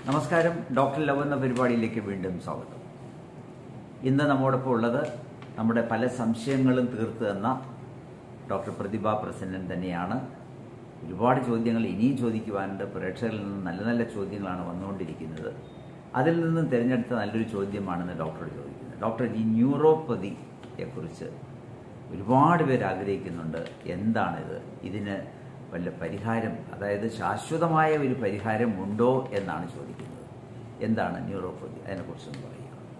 നമസ്കാരം doctor love എന്ന പരിപാടിയിലേക്ക് വീണ്ടും സ്വാഗതം ഇന്ന് നമ്മോടൊപ്പം ഉള്ളത് നമ്മുടെ പല സംശയങ്ങളും തീർത്തു തന്ന ഡോക്ടർ പ്രതിഭ പ്രസന്നൻ തന്നെയാണ് ഒരുപാട് ചോദ്യങ്ങൾ ഇനിയും ചോദിക്കുവാനുണ്ട് പ്രേക്ഷകരിൽ നിന്ന് നല്ല നല്ല ചോദ്യങ്ങളാണ് വന്നുകൊണ്ടിരിക്കുന്നത് അതിൽ നിന്നും തിരഞ്ഞെടുത്ത നല്ലൊരു ചോദ്യമാണെന്ന് ഡോക്ടറോട് ചോദിക്കുന്നത് ഡോക്ടർ ഈ ന്യൂറോപ്പതിയെക്കുറിച്ച് ഒരുപാട് പേര് ആഗ്രഹിക്കുന്നുണ്ട് എന്താണിത് ഇതിന് വല്ല പരിഹാരം അതായത് ശാശ്വതമായ ഒരു പരിഹാരം ഉണ്ടോ എന്നാണ് ചോദിക്കുന്നത് എന്താണ് ന്യൂറോപ്പതി അതിനെക്കുറിച്ചൊന്ന് പറയുക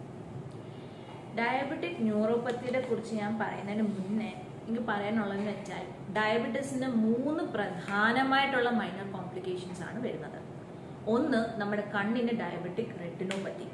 ഡയബറ്റിക് ന്യൂറോപ്പത്തിയെ കുറിച്ച് ഞാൻ പറയുന്നതിന് മുന്നേ എനിക്ക് പറയാനുള്ളതെന്ന് വെച്ചാൽ ഡയബറ്റീസിന് മൂന്ന് പ്രധാനമായിട്ടുള്ള മൈനർ കോംപ്ലിക്കേഷൻസ് ആണ് വരുന്നത് ഒന്ന് നമ്മുടെ കണ്ണിന് ഡയബറ്റിക് റെറ്റിനോപ്പത്തി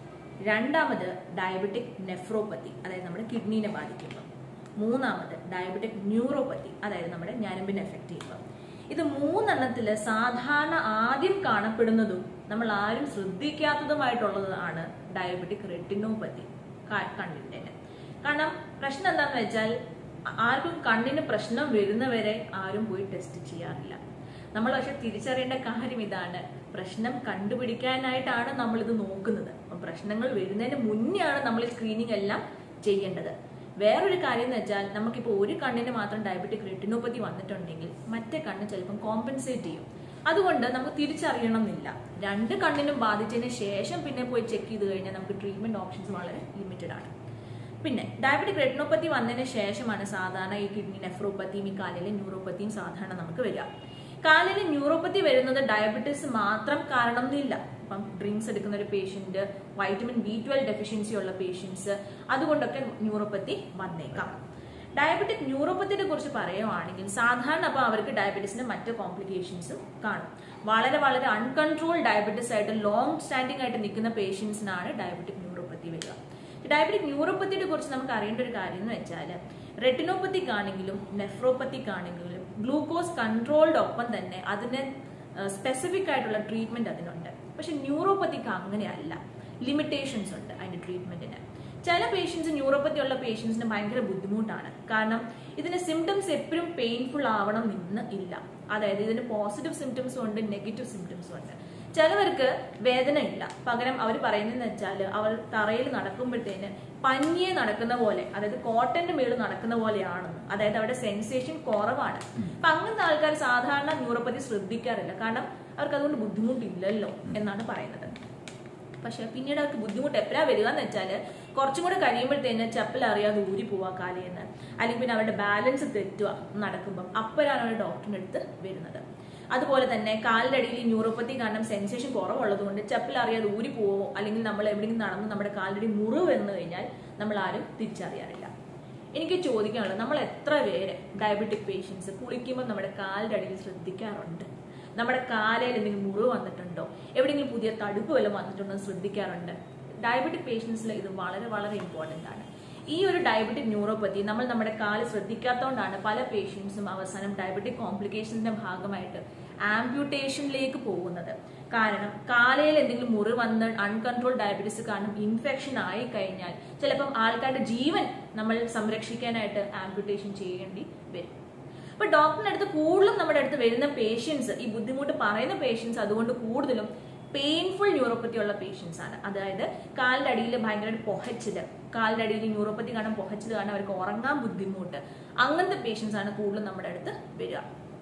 രണ്ടാമത് ഡയബറ്റിക് നെഫ്രോപ്പത്തി അതായത് നമ്മുടെ കിഡ്നീനെ ബാധിക്കുന്നു മൂന്നാമത് ഡയബറ്റിക് ന്യൂറോപ്പത്തി അതായത് നമ്മുടെ ഞരമ്പിനെ എഫക്റ്റ് ചെയ്യുക ഇത് മൂന്നെണ്ണത്തിൽ സാധാരണ ആദ്യം കാണപ്പെടുന്നതും നമ്മൾ ആരും ശ്രദ്ധിക്കാത്തതുമായിട്ടുള്ളതാണ് ഡയബറ്റിക് റെറ്റിനോപ്പത്തി കണ്ണിൻ്റെ കാരണം പ്രശ്നം എന്താണെന്ന് വെച്ചാൽ ആർക്കും കണ്ണിന് പ്രശ്നം വരുന്നവരെ ആരും പോയി ടെസ്റ്റ് ചെയ്യാറില്ല നമ്മൾ പക്ഷെ തിരിച്ചറിയേണ്ട കാര്യം ഇതാണ് പ്രശ്നം കണ്ടുപിടിക്കാനായിട്ടാണ് നമ്മൾ ഇത് നോക്കുന്നത് അപ്പം പ്രശ്നങ്ങൾ വരുന്നതിന് മുന്നെയാണ് നമ്മൾ സ്ക്രീനിങ് എല്ലാം ചെയ്യേണ്ടത് വേറൊരു കാര്യം എന്ന് വെച്ചാൽ നമുക്കിപ്പോൾ ഒരു കണ്ണിന് മാത്രം ഡയബറ്റിക് റെറ്റിനോപ്പതി വന്നിട്ടുണ്ടെങ്കിൽ മറ്റേ കണ്ണ് ചിലപ്പം കോമ്പൻസേറ്റ് ചെയ്യും അതുകൊണ്ട് നമുക്ക് തിരിച്ചറിയണം എന്നില്ല രണ്ട് കണ്ണിനും ബാധിച്ചതിന് ശേഷം പിന്നെ പോയി ചെക്ക് ചെയ്ത് കഴിഞ്ഞാൽ നമുക്ക് ട്രീറ്റ്മെന്റ് ഓപ്ഷൻസ് വളരെ ലിമിറ്റഡ് ആണ് പിന്നെ ഡയബറ്റിക് റെറ്റിനോപ്പതി വന്നതിന് ശേഷമാണ് സാധാരണ ഈ കിഡ്നി നെഫ്രോപ്പത്തിയും ഈ കാലിലെ ന്യൂറോപ്പത്തിയും സാധാരണ നമുക്ക് വരിക കാലിന് ന്യൂറോപ്പത്തി വരുന്നത് ഡയബറ്റീസ് മാത്രം കാരണം എന്നില്ല ഇപ്പം ഡ്രിങ്ക്സ് എടുക്കുന്ന ഒരു patient vitamin B twelve deficiency ഉള്ള പേഷ്യൻസ് അതുകൊണ്ടൊക്കെ ന്യൂറോപ്പത്തി വന്നേക്കാം ഡയബറ്റിക് ന്യൂറോപ്പത്തിനെ കുറിച്ച് പറയുവാണെങ്കിൽ സാധാരണ അപ്പോൾ അവർക്ക് ഡയബറ്റീസിന്റെ മറ്റ് കോംപ്ലിക്കേഷൻസും കാണും വളരെ വളരെ അൺകൺട്രോൾ ഡയബറ്റീസ് ആയിട്ട് ലോങ് സ്റ്റാൻഡിംഗ് ആയിട്ട് നിൽക്കുന്ന പേഷ്യൻസിനാണ് ഡയബറ്റിക് ന്യൂറോപ്പത്തി വരിക ഡയബറ്റിക് ന്യൂറോപ്പത്തിനെ കുറിച്ച് നമുക്ക് അറിയേണ്ട ഒരു കാര്യം എന്ന് വെച്ചാൽ റെറ്റിനോപ്പത്തിക് ആണെങ്കിലും നെഫ്രോപ്പത്തിക് ആണെങ്കിലും ഗ്ലൂക്കോസ് കൺട്രോൾഡ് ഒപ്പം തന്നെ അതിന് സ്പെസിഫിക് ആയിട്ടുള്ള ട്രീറ്റ്മെന്റ് അതിനുണ്ട് പക്ഷെ ന്യൂറോപ്പത്തിക്ക് അങ്ങനെയല്ല ലിമിറ്റേഷൻസ് ഉണ്ട് അതിന്റെ ട്രീറ്റ്മെന്റിന് ചില പേഷ്യൻസ് ന്യൂറോപ്പത്തി ഉള്ള പേഷ്യൻസിന് ഭയങ്കര ബുദ്ധിമുട്ടാണ് കാരണം ഇതിന് സിംറ്റംസ് എപ്പോഴും പെയിൻഫുൾ ആവണം എന്ന് ഇല്ല അതായത് ഇതിന് പോസിറ്റീവ് സിംറ്റംസും ഉണ്ട് നെഗറ്റീവ് സിംറ്റംസും ഉണ്ട് ചിലവർക്ക് വേദന ഇല്ല പകരം അവർ പറയുന്നതെന്ന് വെച്ചാൽ അവർ തറയിൽ നടക്കുമ്പോഴത്തേന് പഞ്ഞിയെ നടക്കുന്ന പോലെ അതായത് കോട്ടന്റെ മേളിൽ നടക്കുന്ന പോലെയാണെന്ന് അതായത് അവരുടെ സെൻസേഷൻ കുറവാണ് അപ്പൊ അങ്ങനത്തെ ആൾക്കാർ സാധാരണ ന്യൂറോപ്പതി ശ്രദ്ധിക്കാറില്ല കാരണം അവർക്ക് അതുകൊണ്ട് ബുദ്ധിമുട്ടില്ലല്ലോ എന്നാണ് പറയുന്നത് പക്ഷെ പിന്നീട് അവർക്ക് ബുദ്ധിമുട്ട് എപ്പോഴാ വരിക എന്ന് വെച്ചാൽ കുറച്ചും കൂടെ കഴിയുമ്പോഴത്തേന് ചപ്പൽ അറിയാതെ ഊരി പോവാ കാലിയെന്ന് അല്ലെങ്കിൽ പിന്നെ അവരുടെ ബാലൻസ് തെറ്റുക നടക്കുമ്പം അപ്പോഴാണ് അവർ ഡോക്ടറിന്റെ അടുത്ത് വരുന്നത് അതുപോലെ തന്നെ കാലിന്റെ അടിയിൽ ന്യൂറോപ്പത്തി കാരണം സെൻസേഷൻ കുറവുള്ളത് കൊണ്ട് ചപ്പൽ അറിയാതെ ഊരി പോവോ അല്ലെങ്കിൽ നമ്മൾ എവിടെയെങ്കിലും നടന്ന് നമ്മുടെ കാലിന്റെ മുറിവ് വന്നു കഴിഞ്ഞാൽ നമ്മൾ ആരും തിരിച്ചറിയാറില്ല എനിക്ക് ചോദിക്കാനുള്ളത് നമ്മൾ എത്ര പേര് ഡയബറ്റിക് പേഷ്യൻസ് കുളിക്കുമ്പോൾ നമ്മുടെ കാലിന്റെ അടിയിൽ ശ്രദ്ധിക്കാറുണ്ട് നമ്മുടെ കാലയിൽ എന്തെങ്കിലും മുറിവ് വന്നിട്ടുണ്ടോ എവിടെയെങ്കിലും പുതിയ തടുപ്പ് വല്ലതും വന്നിട്ടുണ്ടോ എന്ന് ശ്രദ്ധിക്കാറുണ്ട് ഡയബറ്റിക് പേഷ്യൻസിൽ ഇത് വളരെ വളരെ ഇമ്പോർട്ടൻ്റ് ആണ് ഈ ഒരു ഡയബറ്റിക് ന്യൂറോപ്പതി നമ്മൾ നമ്മുടെ കാല് ശ്രദ്ധിക്കാത്തതുകൊണ്ടാണ് പല പേഷ്യൻസും അവസാനം ഡയബറ്റിക് കോംപ്ലിക്കേഷൻസിന്റെ ഭാഗമായിട്ട് ആംപ്യൂട്ടേഷനിലേക്ക് പോകുന്നത് കാരണം കാലയിൽ എന്തെങ്കിലും മുറി വന്ന് അൺകൺട്രോൾ ഡയബറ്റീസ് കാരണം ഇൻഫെക്ഷൻ ആയി കഴിഞ്ഞാൽ ചിലപ്പം ആൾക്കാരുടെ ജീവൻ നമ്മൾ സംരക്ഷിക്കാനായിട്ട് ആംപ്യൂട്ടേഷൻ ചെയ്യേണ്ടി വരും അപ്പൊ ഡോക്ടറിന്റെ അടുത്ത് കൂടുതലും നമ്മുടെ അടുത്ത് വരുന്ന പേഷ്യൻസ് ഈ ബുദ്ധിമുട്ട് പറയുന്ന പേഷ്യൻസ് അതുകൊണ്ട് കൂടുതലും പെയിൻഫുൾ ന്യൂറോപ്പത്തി ഉള്ള പേഷ്യൻസ് ആണ് അതായത് കാലിന്റെ അടിയിൽ ഭയങ്കര പൊഹച്ചില് കാലിന്റെ അടിയിൽ ന്യൂറോപ്പത്തി കാണാൻ പൊഹച്ചില് കാണാൻ അവർക്ക് ഉറങ്ങാൻ ബുദ്ധിമുട്ട് അങ്ങനത്തെ പേഷ്യൻസ് ആണ് കൂടുതലും നമ്മുടെ അടുത്ത് വരിക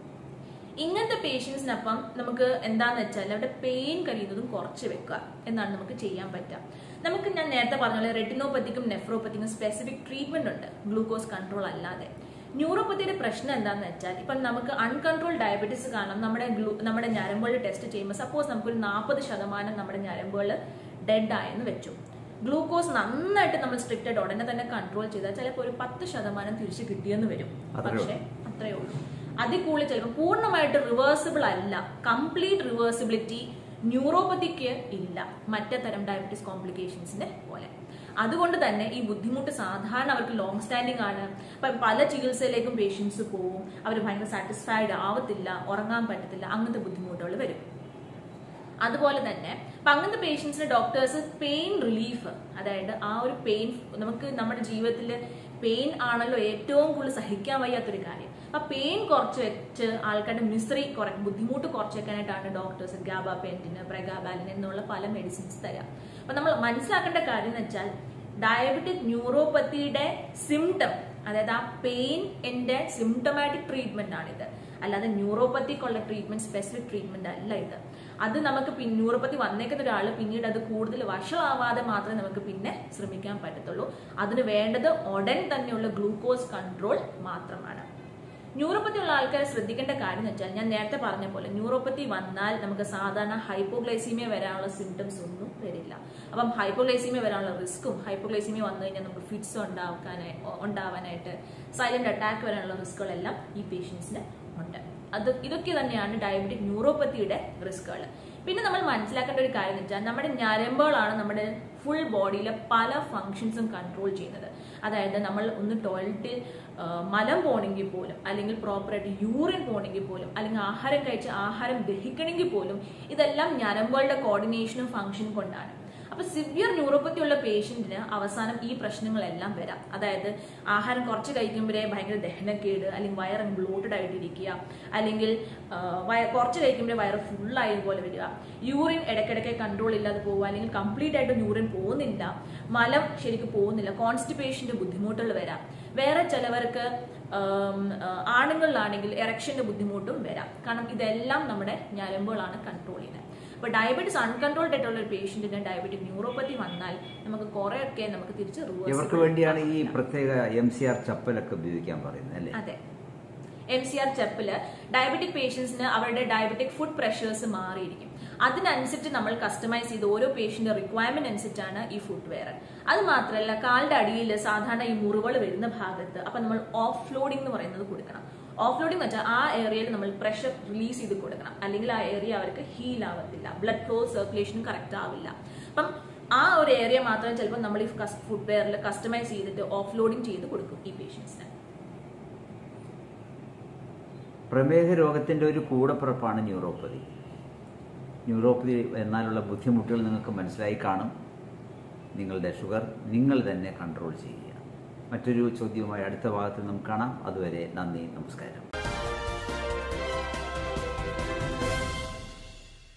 ഇങ്ങനത്തെ പേഷ്യൻസിനപ്പം നമുക്ക് എന്താന്ന് വെച്ചാൽ അവരുടെ പെയിൻ കഴിയുന്നതും കുറച്ച് വെക്കുക എന്നാണ് നമുക്ക് ചെയ്യാൻ പറ്റുക നമുക്ക് ഞാൻ നേരത്തെ പറഞ്ഞ പോലെ റെറ്റിനോപ്പത്തിക്കും നെഫ്രോപ്പത്തിക്കും സ്പെസിഫിക് ട്രീറ്റ്മെന്റ് ഉണ്ട് ഗ്ലൂക്കോസ് കൺട്രോൾ അല്ലാതെ ന്യൂറോപ്പത്തിയുടെ പ്രശ്നം എന്താണെന്ന് വെച്ചാൽ ഇപ്പം നമുക്ക് അൺകൺട്രോൾ ഡയബറ്റീസ് കാരണം നമ്മുടെ ഗ്ലൂ നമ്മുടെ ഞരമ്പുകൾ ടെസ്റ്റ് ചെയ്യുമ്പോൾ സപ്പോസ് നമുക്കൊരു നാൽപ്പത് ശതമാനം നമ്മുടെ ഞരമ്പുകൾ ഡെഡ് ആയെന്ന് വെച്ചു ഗ്ലൂക്കോസ് നന്നായിട്ട് നമ്മൾ സ്ട്രിക്റ്റ് ആയിട്ട് ഉടനെ തന്നെ കൺട്രോൾ ചെയ്താൽ ചിലപ്പോൾ ഒരു പത്ത് ശതമാനം തിരിച്ച് കിട്ടിയെന്ന് വരും അത്രേ പക്ഷേ അത്രയേ ഉള്ളൂ അതിൽ കൂടുതൽ ചിലപ്പോൾ പൂർണ്ണമായിട്ട് റിവേഴ്സിബിൾ അല്ല കംപ്ലീറ്റ് റിവേഴ്സിബിലിറ്റി ന്യൂറോപ്പതിക്ക് ഇല്ല മറ്റേ തരം ഡയബറ്റീസ് കോംപ്ലിക്കേഷൻസിന്റെ പോലെ അതുകൊണ്ട് തന്നെ ഈ ബുദ്ധിമുട്ട് സാധാരണ അവർക്ക് ലോങ് സ്റ്റാൻഡിങ് ആണ് അപ്പം പല ചികിത്സയിലേക്കും പേഷ്യൻസ് പോവും അവർ ഭയങ്കര സാറ്റിസ്ഫൈഡ് ആവത്തില്ല ഉറങ്ങാൻ പറ്റത്തില്ല അങ്ങനത്തെ ബുദ്ധിമുട്ടുകൾ വരും അതുപോലെ തന്നെ അപ്പൊ അങ്ങനത്തെ പേഷ്യൻസിന് ഡോക്ടേഴ്സ് പെയിൻ റിലീഫ് അതായത് ആ ഒരു പെയിൻ നമുക്ക് നമ്മുടെ ജീവിതത്തിൽ പെയിൻ ആണല്ലോ ഏറ്റവും കൂടുതൽ സഹിക്കാൻ വയ്യാത്തൊരു കാര്യം അപ്പൊ പെയിൻ കുറച്ച് വെച്ച് ആൾക്കാരുടെ മിസറി കുറ ബുദ്ധിമുട്ട് കുറച്ച് വെക്കാനായിട്ടാണ് ഡോക്ടേഴ്സ് ഗാബാപെന്റിന് പ്രഗാബാലിൻ എന്നുള്ള പല മെഡിസിൻസ് തരാം അപ്പൊ നമ്മൾ മനസ്സിലാക്കേണ്ട കാര്യം എന്ന് വെച്ചാൽ ഡയബറ്റിക് ന്യൂറോപ്പത്തിയുടെ സിംറ്റം അതായത് ആ പെയിൻ എന്റെ സിംറ്റമാറ്റിക് ട്രീറ്റ്മെന്റ് ആണിത് അല്ലാതെ ന്യൂറോപ്പത്തിക്കുള്ള ട്രീറ്റ്മെന്റ് സ്പെസിഫിക് ട്രീറ്റ്മെന്റ് അല്ല ഇത് അത് നമുക്ക് പിൻ- ന്യൂറോപ്പത്തി വന്നേക്കുന്ന ഒരാൾ പിന്നീട് അത് കൂടുതൽ വഷളാവാതെ മാത്രമേ നമുക്ക് പിന്നെ ശ്രമിക്കാൻ പറ്റത്തുള്ളൂ അതിന് വേണ്ടത് ഉടൻ തന്നെയുള്ള ഗ്ലൂക്കോസ് കൺട്രോൾ മാത്രമാണ് ന്യൂറോപ്പത്തി ഉള്ള ആൾക്കാരെ ശ്രദ്ധിക്കേണ്ട കാര്യം എന്ന് വെച്ചാൽ ഞാൻ നേരത്തെ പറഞ്ഞ പോലെ ന്യൂറോപ്പത്തി വന്നാൽ നമുക്ക് സാധാരണ ഹൈപ്പോഗ്ലൈസീമിയ വരാനുള്ള സിംറ്റംസ് ഒന്നും വരില്ല അപ്പം ഹൈപ്പോഗ്ലൈസീമിയ വരാനുള്ള റിസ്ക്കും ഹൈപ്പോഗ്ലൈസീമിയ വന്നു കഴിഞ്ഞാൽ നമുക്ക് ഫിറ്റ്സ് ഉണ്ടാക്കാനായി ഉണ്ടാവാനായിട്ട് സൈലന്റ് അറ്റാക്ക് വരാനുള്ള റിസ്കുകളെല്ലാം ഈ പേഷ്യൻസിന് ഉണ്ട് അത് ഇതൊക്കെ തന്നെയാണ് ഡയബറ്റിക് ന്യൂറോപ്പത്തിയുടെ റിസ്കുകൾ പിന്നെ നമ്മൾ മനസ്സിലാക്കേണ്ട ഒരു കാര്യം എന്ന് വെച്ചാൽ നമ്മുടെ ഞരമ്പുകളാണ് നമ്മുടെ ഫുൾ ബോഡിയിലെ പല ഫങ്ഷൻസും കൺട്രോൾ ചെയ്യുന്നത് അതായത് നമ്മൾ ഒന്ന് ടോയ്ലറ്റിൽ മലം പോണെങ്കിൽ പോലും അല്ലെങ്കിൽ പ്രോപ്പറായിട്ട് യൂറിൻ പോണെങ്കിൽ പോലും അല്ലെങ്കിൽ ആഹാരം കഴിച്ച് ആഹാരം ദഹിക്കണമെങ്കിൽ പോലും ഇതെല്ലാം ഞരമ്പുകളുടെ കോർഡിനേഷനും ഫങ്ഷനും കൊണ്ടാണ് അപ്പൊ സിവിയർ ന്യൂറോപ്പത്തി ഉള്ള പേഷ്യന്റിന് അവസാനം ഈ പ്രശ്നങ്ങളെല്ലാം വരാം അതായത് ആഹാരം കുറച്ച് കഴിക്കുമ്പോഴേ ഭയങ്കര ദഹനക്കേട് അല്ലെങ്കിൽ വയറ് ബ്ലോട്ടഡ് ആയിട്ടിരിക്കുക അല്ലെങ്കിൽ ആ, വയ- കുറച്ച് കഴിക്കുമ്പോഴേ വയറ് ഫുള്ളായ പോലെ വരിക യൂറിൻ ഇടയ്ക്കിടയ്ക്ക് കൺട്രോൾ ഇല്ലാതെ പോവുക അല്ലെങ്കിൽ കംപ്ലീറ്റ് ആയിട്ട് യൂറിൻ പോകുന്നില്ല മലം ശരിക്കും പോകുന്നില്ല കോൺസ്റ്റിപ്പേഷന്റെ ബുദ്ധിമുട്ടുകൾ വരാം വേറെ ചിലവർക്ക് ആം, ആ, ആണുങ്ങളിലാണെങ്കിൽ എറക്ഷന്റെ ബുദ്ധിമുട്ടും വരാം കാരണം ഇതെല്ലാം നമ്മുടെ ഞരമ്പുകളാണ് കൺട്രോൾ ചെയ്യുന്നത് അപ്പൊ ഡയബറ്റീസ് അൺകൺട്രോൾഡ് ആയിട്ടുള്ള ഒരു പേഷ്യന്റിന് ഡയബറ്റിക് ന്യൂറോപ്പത്തി വന്നാൽ നമുക്ക് കുറെയൊക്കെ നമുക്ക് തിരിച്ച് ഇവർക്ക് reversible വേണ്ടിയാണ് ഈ ആക്കാം. പ്രത്യേക എം സി ആർ ചപ്പലൊക്കെ ഉപയോഗിക്കാൻ പറയുന്നത് അല്ലേ അതെ എം സി ആർ ചെപ്പില് ഡയബറ്റിക് പേഷ്യൻസിന് അവരുടെ ഡയബറ്റിക് ഫുഡ് പ്രഷേഴ്സ് മാറിയിരിക്കും അതിനനുസരിച്ച് നമ്മൾ കസ്റ്റമൈസ് ചെയ്ത് ഓരോ പേഷ്യന്റ് റിക്വയർമെന്റ് അനുസരിച്ചാണ് ഈ ഫുഡ് വെയർ അത് മാത്രമല്ല കാലിന്റെ അടിയിൽ സാധാരണ ഈ മുറിവുകൾ വരുന്ന ഭാഗത്ത് അപ്പൊ നമ്മൾ ഓഫ് ലോഡിംഗ് എന്ന് പറയുന്നത് കൊടുക്കണം ഓഫ് ലോഡിംഗ് എന്ന് വെച്ചാൽ ആ ഏരിയയിൽ നമ്മൾ പ്രഷർ റിലീസ് ചെയ്ത് കൊടുക്കണം അല്ലെങ്കിൽ ആ ഏരിയ അവർക്ക് ഹീൽ ആവത്തില്ല ബ്ലഡ് ഫ്ലോ സർക്കുലേഷനും കറക്റ്റ് ആവില്ല അപ്പം ആ ഒരു ഏരിയ മാത്രമേ ചിലപ്പോൾ നമ്മൾ ഈ ഫുഡ് വെയറിൽ കസ്റ്റമൈസ് ചെയ്തിട്ട് ഓഫ് ലോഡിംഗ് ചെയ്ത് കൊടുക്കും ഈ പേഷ്യൻസിന് പ്രമേഹ രോഗത്തിന്റെ ഒരു കൂടപ്പിറപ്പാണ് ന്യൂറോപ്പതി ന്യൂറോപ്പതി എന്നാലുള്ള ബുദ്ധിമുട്ടുകൾ നിങ്ങൾക്ക് മനസ്സിലായി കാണും നിങ്ങളുടെ ഷുഗർ നിങ്ങൾ തന്നെ കൺട്രോൾ ചെയ്യുക മറ്റൊരു ചോദ്യവുമായി അടുത്ത ഭാഗത്ത് നമുക്ക് കാണാം അതുവരെ നന്ദി നമസ്കാരം